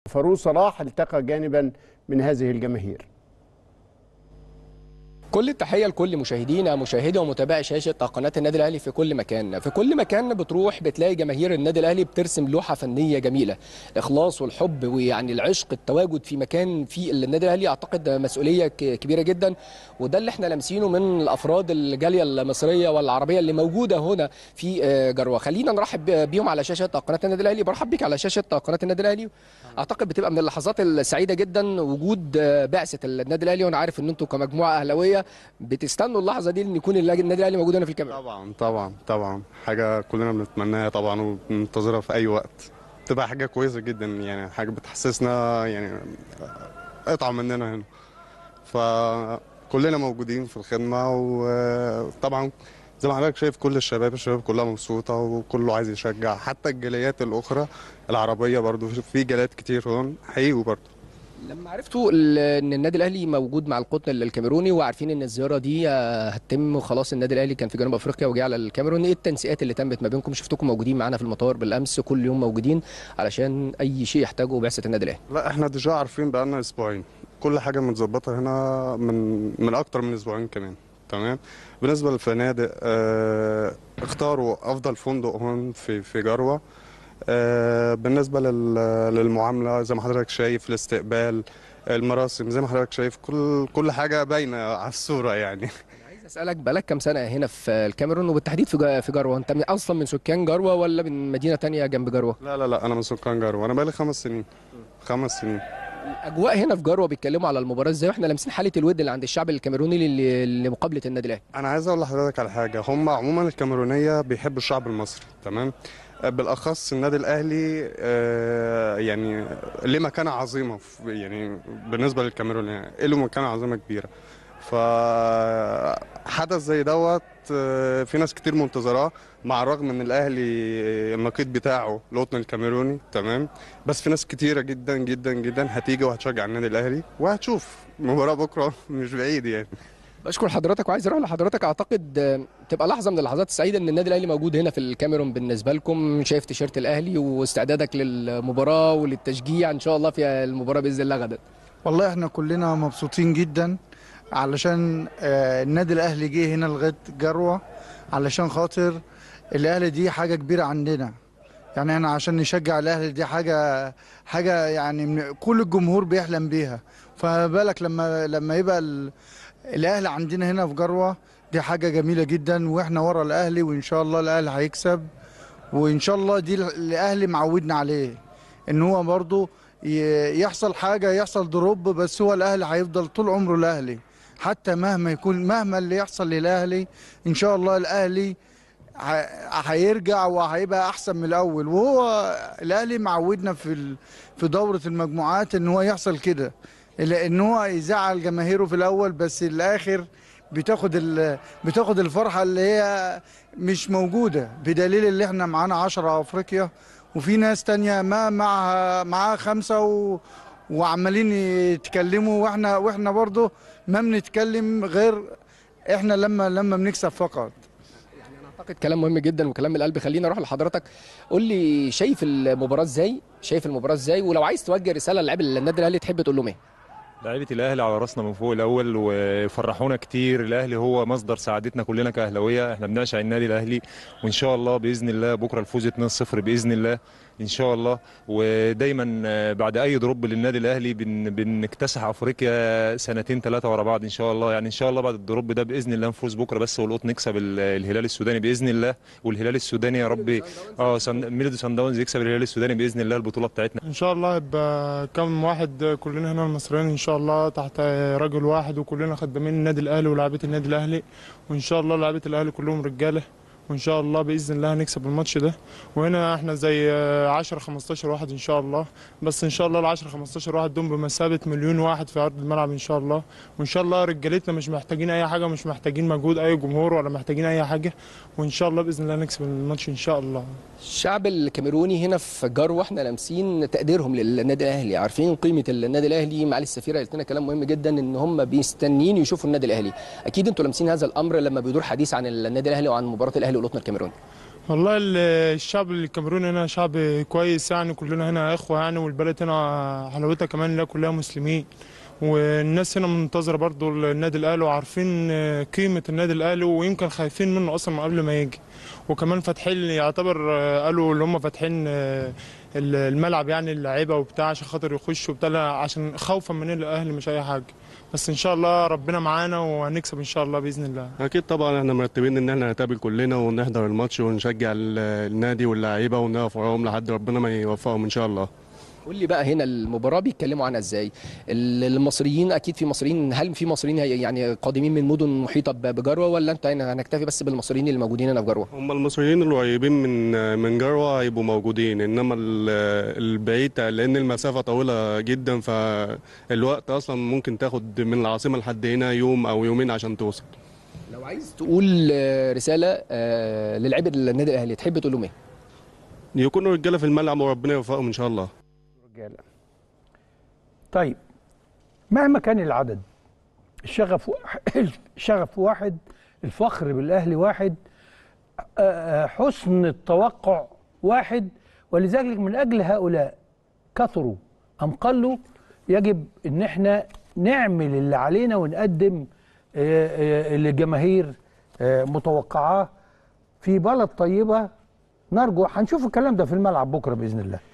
فاروق صلاح التقى جانبا من هذه الجماهير كل التحيه لكل مشاهدينا مشاهدي ومتابعي شاشه قناه النادي الاهلي في كل مكان في كل مكان بتروح بتلاقي جماهير النادي الاهلي بترسم لوحه فنيه جميله الاخلاص والحب ويعني العشق التواجد في مكان في النادي الاهلي اعتقد مسؤوليه كبيره جدا وده اللي احنا لامسينه من الافراد الجاليه المصريه والعربيه اللي موجوده هنا في جروه خلينا نرحب بيهم على شاشه قناه النادي الاهلي برحب بيك على شاشه قناه النادي الاهلي اعتقد بتبقى من اللحظات السعيده جدا وجود بعثه النادي الاهلي وانا عارف ان انتم كمجموعه اهلاويه بتستنوا اللحظه دي ان يكون النادي الاهلي موجود هنا في الكاميرا طبعا طبعا طبعا حاجه كلنا بنتمناها طبعا وبننتظرها في اي وقت تبقى حاجه كويسه جدا يعني حاجه بتحسسنا يعني قطعه مننا هنا فكلنا موجودين في الخدمه وطبعا زي ما حضرتك شايف كل الشباب الشباب كلها مبسوطه وكله عايز يشجع حتى الجاليات الاخرى العربيه برضو في جاليات كتير هون هيجوا برضو لما عرفتوا ان النادي الاهلي موجود مع القطن الكاميروني وعارفين ان الزياره دي هتتم وخلاص النادي الاهلي كان في جنوب افريقيا وجاي على الكاميرون ايه التنسيقات اللي تمت ما بينكم شفتكم موجودين معانا في المطار بالامس كل يوم موجودين علشان اي شيء يحتاجه بعثه النادي الاهلي لا احنا ديجا عارفين بقالنا اسبوعين كل حاجه متظبطه هنا من من اكتر من اسبوعين كمان تمام بالنسبه للفنادق اه اختاروا افضل فندق هون في في جروه آه بالنسبة للمعاملة زي ما حضرتك شايف الاستقبال المراسم زي ما حضرتك شايف كل كل حاجة باينة على الصورة يعني عايز اسالك بقالك كام سنه هنا في الكاميرون وبالتحديد في في جروه انت اصلا من سكان جروه ولا من مدينه تانية جنب جروه لا لا لا انا من سكان جروه انا بقالي خمس سنين خمس سنين الاجواء هنا في جروه بيتكلموا على المباراه ازاي واحنا لامسين حاله الود اللي عند الشعب الكاميروني لمقابله النادي الاهلي انا عايز اقول لحضرتك على حاجه هم عموما الكاميرونيه بيحبوا الشعب المصري تمام بالاخص النادي الاهلي يعني ليه مكانه عظيمه يعني بالنسبه للكاميرون يعني له مكانه عظيمه كبيره فحدث زي دوت في ناس كتير منتظراه مع الرغم ان الاهلي النقيض بتاعه القطن الكاميروني تمام بس في ناس كتيره جدا جدا جدا هتيجي وهتشجع النادي الاهلي وهتشوف مباراه بكره مش بعيد يعني بشكر حضرتك وعايز اروح لحضرتك اعتقد تبقى لحظه من اللحظات السعيده ان النادي الاهلي موجود هنا في الكاميرون بالنسبه لكم شايف تيشيرت الاهلي واستعدادك للمباراه وللتشجيع ان شاء الله في المباراه باذن الله غدا والله احنا كلنا مبسوطين جدا علشان النادي الاهلي جه هنا لغايه جروه علشان خاطر الاهلي دي حاجه كبيره عندنا يعني احنا عشان نشجع الاهلي دي حاجه حاجه يعني من كل الجمهور بيحلم بيها فبالك لما لما يبقى الاهلي عندنا هنا في جروه دي حاجه جميله جدا واحنا ورا الاهلي وان شاء الله الاهلي هيكسب وان شاء الله دي الاهلي معودنا عليه ان هو برضه يحصل حاجه يحصل دروب بس هو الاهلي هيفضل طول عمره الاهلي حتى مهما يكون مهما اللي يحصل للاهلي ان شاء الله الاهلي هيرجع وهيبقى احسن من الاول وهو الاهلي معودنا في في دوره المجموعات ان هو يحصل كده ان هو يزعل جماهيره في الاول بس الاخر بتاخد بتاخد الفرحه اللي هي مش موجوده بدليل اللي احنا معانا 10 افريقيا وفي ناس تانية ما معها معاها خمسه و وعمالين يتكلموا واحنا واحنا برضه ما بنتكلم غير احنا لما لما بنكسب فقط اعتقد كلام مهم جدا وكلام من القلب خليني اروح لحضرتك قول لي شايف المباراه ازاي شايف المباراه ازاي ولو عايز توجه رساله للاعيبه النادي الاهلي تحب تقول لهم ايه لعيبه الاهلي على راسنا من فوق الاول وفرحونا كتير الاهلي هو مصدر سعادتنا كلنا كاهلاويه احنا بنعشق النادي الاهلي وان شاء الله باذن الله بكره الفوز 2-0 باذن الله ان شاء الله ودايما بعد اي دروب للنادي الاهلي بن بنكتسح افريقيا سنتين ثلاثه ورا بعض ان شاء الله يعني ان شاء الله بعد الدروب ده باذن الله نفوز بكره بس والقط نكسب الهلال السوداني باذن الله والهلال السوداني يا ربي اه ميلودي سان داونز يكسب الهلال السوداني باذن الله البطوله بتاعتنا ان شاء الله يبقى كم واحد كلنا هنا المصريين ان شاء الله تحت رجل واحد وكلنا خدامين النادي الاهلي ولاعيبه النادي الاهلي وان شاء الله لاعيبه الاهلي كلهم رجاله وان شاء الله باذن الله هنكسب الماتش ده وهنا احنا زي 10 15 واحد ان شاء الله بس ان شاء الله ال 10 15 واحد دول بمثابه مليون واحد في ارض الملعب ان شاء الله وان شاء الله رجالتنا مش محتاجين اي حاجه مش محتاجين مجهود اي جمهور ولا محتاجين اي حاجه وان شاء الله باذن الله نكسب الماتش ان شاء الله الشعب الكاميروني هنا في جروه احنا لامسين تقديرهم للنادي الاهلي عارفين قيمه النادي الاهلي معالي السفيره قالت لنا كلام مهم جدا ان هم بيستنين يشوفوا النادي الاهلي اكيد انتوا لامسين هذا الامر لما بيدور حديث عن النادي الاهلي وعن مباراه الاهلي والقطن الكاميروني والله ال- الشعب الكاميروني هنا شعب كويس يعني كلنا هنا اخوه يعني والبلد هنا حلاوتها كمان انها كلها مسلمين والناس هنا منتظره برضو النادي الاهلي وعارفين قيمه النادي الاهلي ويمكن خايفين منه اصلا من قبل ما يجي وكمان فاتحين يعتبر قالوا اللي هم فاتحين الملعب يعني اللعيبه وبتاع عشان خاطر يخشوا وبتاع لا، عشان خوفا من الاهلي مش اي حاجه بس ان شاء الله ربنا معانا وهنكسب ان شاء الله باذن الله اكيد طبعا احنا مرتبين ان احنا نتقابل كلنا ونحضر الماتش ونشجع ال- النادي واللعيبه ونقف وراهم لحد ربنا ما يوفقهم ان شاء الله قول لي بقى هنا المباراه بيتكلموا عنها ازاي ال- المصريين اكيد في مصريين هل في مصريين هي- يعني قادمين من مدن محيطه ب- بجروه ولا انت هنا هنكتفي بس بالمصريين اللي موجودين هنا في جروه هم المصريين القريبين من من جروه هيبقوا موجودين انما ال- البعيد لان المسافه طويله جدا فالوقت اصلا ممكن تاخد من العاصمه لحد هنا يوم او يومين عشان توصل لو عايز تقول آه، رساله آه، للعيبه النادي الاهلي تحب تقول لهم ايه يكونوا رجاله في الملعب وربنا يوفقهم ان شاء الله رجاله طيب مهما كان العدد الشغف الشغف واحد الفخر بالاهلي واحد آه، آه، حسن التوقع واحد ولذلك من اجل هؤلاء كثروا ام قلوا يجب ان احنا نعمل اللي علينا ونقدم آه، آه، اللي الجماهير آه، متوقعاه في بلد طيبه نرجو هنشوف الكلام ده في الملعب بكره باذن الله